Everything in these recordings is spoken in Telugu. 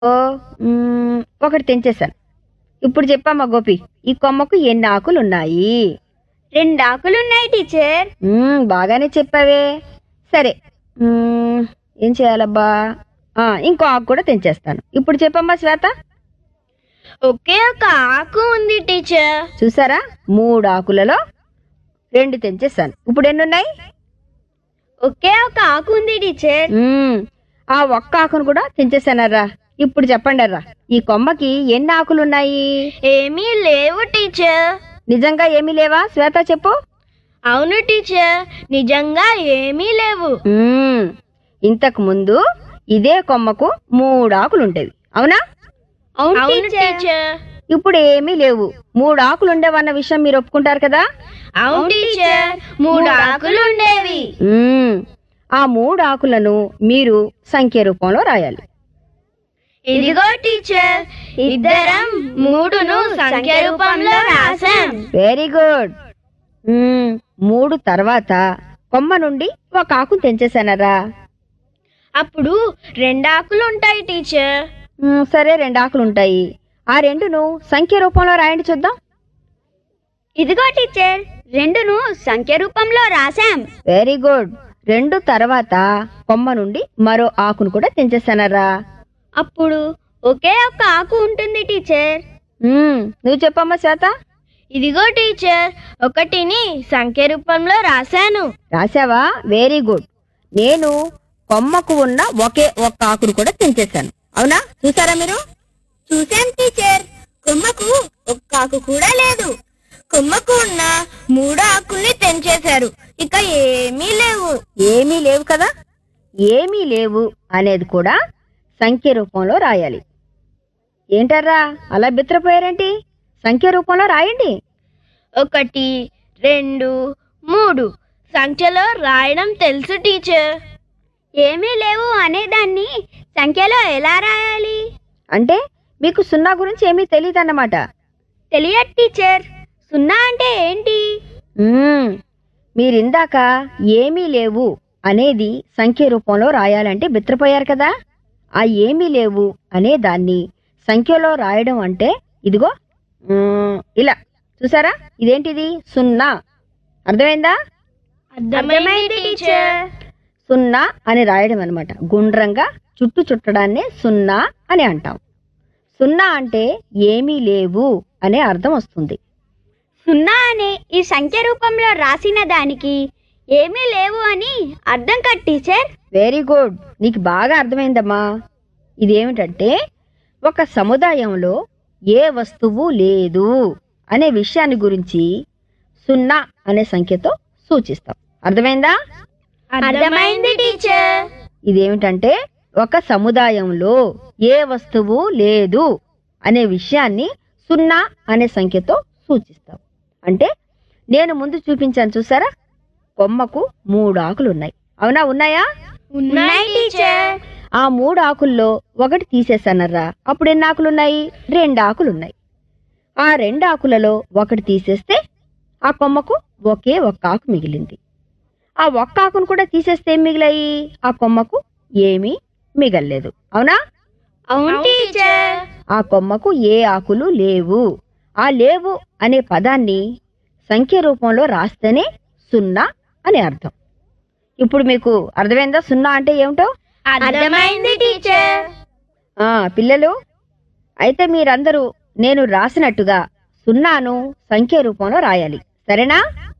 ఓ, మ్మ్, ఒకటి తెంచేశాను ఇప్పుడు చెప్పమ్మా గోపి ఈ కొమ్మకు ఎన్ని ఆకులు ఉన్నాయి రెండు ఆకులున్నాయి టీచర్ మ్మ్, బాగానే చెప్పావే సరే మ్మ్, ఏం చేయాలబ్బా ఆ, ఇంకో ఆకు కూడా తెంచేస్తాను ఇప్పుడు చెప్పమ్మా శ్వేత ఒకే ఒక ఆకు ఉంది టీచర్ చూసారా మూడు ఆకులలో రెండు తెంచేస్తాను ఇప్పుడు ఎన్ని ఉన్నాయి ఒకే ఒక ఆకు ఉంది టీచర్ మ్మ్, ఆ ఒక్క ఆకును కూడా తెంచేసానరా ఇప్పుడు చెప్పండి అర్రా ఈ కొమ్మకి ఎన్ని ఆకులు ఉన్నాయి ఏమీ లేవు టీచర్ నిజంగా ఏమీ లేవా శ్వేత చెప్పు అవును టీచర్ నిజంగా ఏమీ లేవు మ్మ్. ఇంతకు ముందు ఇదే కొమ్మకు మూడు ఆకులు ఉండేవి అవునా అవును టీచర్ ఇప్పుడు ఏమీ లేవు మూడు ఆకులు ఉండేవన్న విషయం మీరు ఒప్పుకుంటారు కదా అవును టీచర్ మూడు ఆకులు ఉండేవి మ్మ్. ఆ మూడు ఆకులను మీరు సంఖ్య రూపంలో రాయాలి ఇదిగో టీచర్ ఇద్దరం మూడును సంఖ్య రూపంలో రాసాం వెరీ గుడ్ మ్మ్. మూడు తర్వాత కొమ్మ నుండి ఒక ఆకు తెంచేసానరా అప్పుడు రెండు ఆకులు ఉంటాయి టీచర్ మ్మ్, సరే రెండు ఆకులు ఉంటాయి ఆ రెండును సంఖ్య రూపంలో రాయండి చూద్దాం ఇదిగో టీచర్ రెండును సంఖ్య రూపంలో రాసాం వెరీ గుడ్ రెండు తర్వాత కొమ్మ నుండి మరో ఆకును కూడా తెంచేసానరా అప్పుడు ఒకే ఒక ఆకు ఉంటుంది టీచర్ మ్మ్, నువ్వు చెప్పమ్మా శ్వేత ఇదిగో టీచర్ ఒకటిని సంఖ్య రూపంలో రాశాను రాసావా వెరీ గుడ్ నేను కొమ్మకు ఉన్న ఒకే ఒక్క ఆకును కూడా తెంచేశాను అవునా చూసారా మీరు చూసాం టీచర్ కొమ్మకు ఒక్క ఆకు కూడా లేదు కొమ్మకు ఉన్న మూడు ఆకుల్ని తెంచేశారు ఇక ఏమీ లేవు ఏమీ లేవు కదా ఏమీ లేవు అనేది కూడా సంఖ్య రూపంలో రాయాలి ఏంటర్రా అలా బిత్రపోయారేంటి సంఖ్య రూపంలో రాయండి ఒకటి రెండు మూడు సంఖ్యలో రాయడం తెలుసు టీచర్ ఏమీ లేవు అనేదాన్ని సంఖ్యలో ఎలా రాయాలి అంటే మీకు సున్నా గురించి ఏమీ తెలియదన్నమాట తెలియదు టీచర్ సున్నా అంటే ఏంటి మ్మ్. మీరిందాక ఏమీ లేవు అనేది సంఖ్య రూపంలో రాయాలంటే బిత్రపోయారు కదా ఆ ఏమీ లేవు అనే దాన్ని సంఖ్యలో రాయడం అంటే ఇదిగో మ్మ్, ఇలా చూసారా ఇదేంటిది సున్నా అర్థమైందా అర్థమైంది టీచర్ సున్నా అని రాయడం అనమాట గుండ్రంగా చుట్టు చుట్టడాన్నే సున్నా అని అంటాం సున్నా అంటే ఏమీ లేవు అనే అర్థం వస్తుంది సున్నా అనే ఈ సంఖ్య రూపంలో రాసిన దానికి ఏమీ లేవు అని అర్థం కదా టీచర్ వెరీ గుడ్ నీకు బాగా అర్థమైందమ్మా ఇదేమిటంటే ఒక సముదాయంలో ఏ వస్తువు లేదు అనే విషయాన్ని గురించి సున్నా అనే సంఖ్యతో సూచిస్తాం అర్థమైందా అర్థమైంది టీచర్ ఇదేమిటంటే ఒక సముదాయంలో ఏ వస్తువు లేదు అనే విషయాన్ని సున్నా అనే సంఖ్యతో సూచిస్తాం అంటే నేను ముందు చూపించాను చూసారా కొమ్మకు మూడు ఆకులు ఉన్నాయి అవునా ఉన్నాయా ఉన్నాయి టీచర్ ఆ మూడు ఆకుల్లో ఒకటి తీసేసానర్రా అప్పుడు ఎన్ని ఆకులు ఉన్నాయి రెండు ఆకులు ఉన్నాయి ఆ రెండు ఆకులలో ఒకటి తీసేస్తే ఆ కొమ్మకు ఒకే ఒక్క ఆకు మిగిలింది ఆ ఒక్క ఆకును కూడా తీసేస్తే ఏం మిగిలాయి ఆ కొమ్మకు ఏమీ మిగల్లేదు అవునా అవును టీచర్ ఆ కొమ్మకు ఏ ఆకులు లేవు ఆ లేవు అనే పదాన్ని సంఖ్య రూపంలో రాస్తేనే సున్నా అని అర్థం ఇప్పుడు మీకు అర్థమైందా సున్నా అంటే ఏమిటో అర్థమైంది టీచర్ ఆ పిల్లలు అయితే మీరందరూ నేను రాసినట్టుగా సున్నాను సంఖ్య రూపంలో రాయాలి సరేనా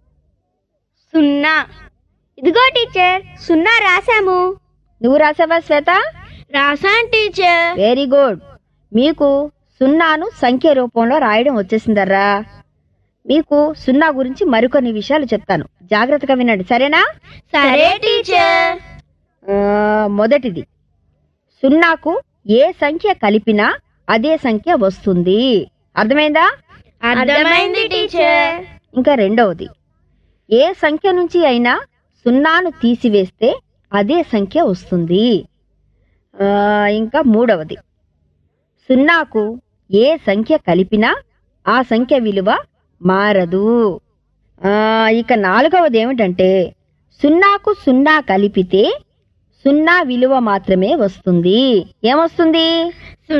సున్నా ఇదిగో టీచర్ సున్నా రాసాము నువ్వు రాసావా శ్వేత రాసాను టీచర్ వెరీ గుడ్ మీకు సున్నాను సంఖ్య రూపంలో రాయడం వచ్చేసిందర్రా మీకు సున్నా గురించి మరికొన్ని విషయాలు చెప్తాను జాగ్రత్తగా వినండి సరేనా సరే టీచర్ ఆ, మొదటిది సున్నాకు ఏ సంఖ్య కలిపినా అదే సంఖ్య వస్తుంది అర్థమైందా అర్థమైంది టీచర్ ఇంకా రెండవది ఏ సంఖ్య నుంచి అయినా సున్నాను తీసివేస్తే అదే సంఖ్య వస్తుంది ఆ, ఇంకా మూడవది సున్నాకు ఏ సంఖ్య కలిపినా ఆ సంఖ్య విలువ మారదు ఆ, ఇక నాలుగవది ఏమిటంటే సున్నాకు సున్నా కలిపితే సున్నా విలువ మాత్రమే వస్తుంది ఏమొస్తుంది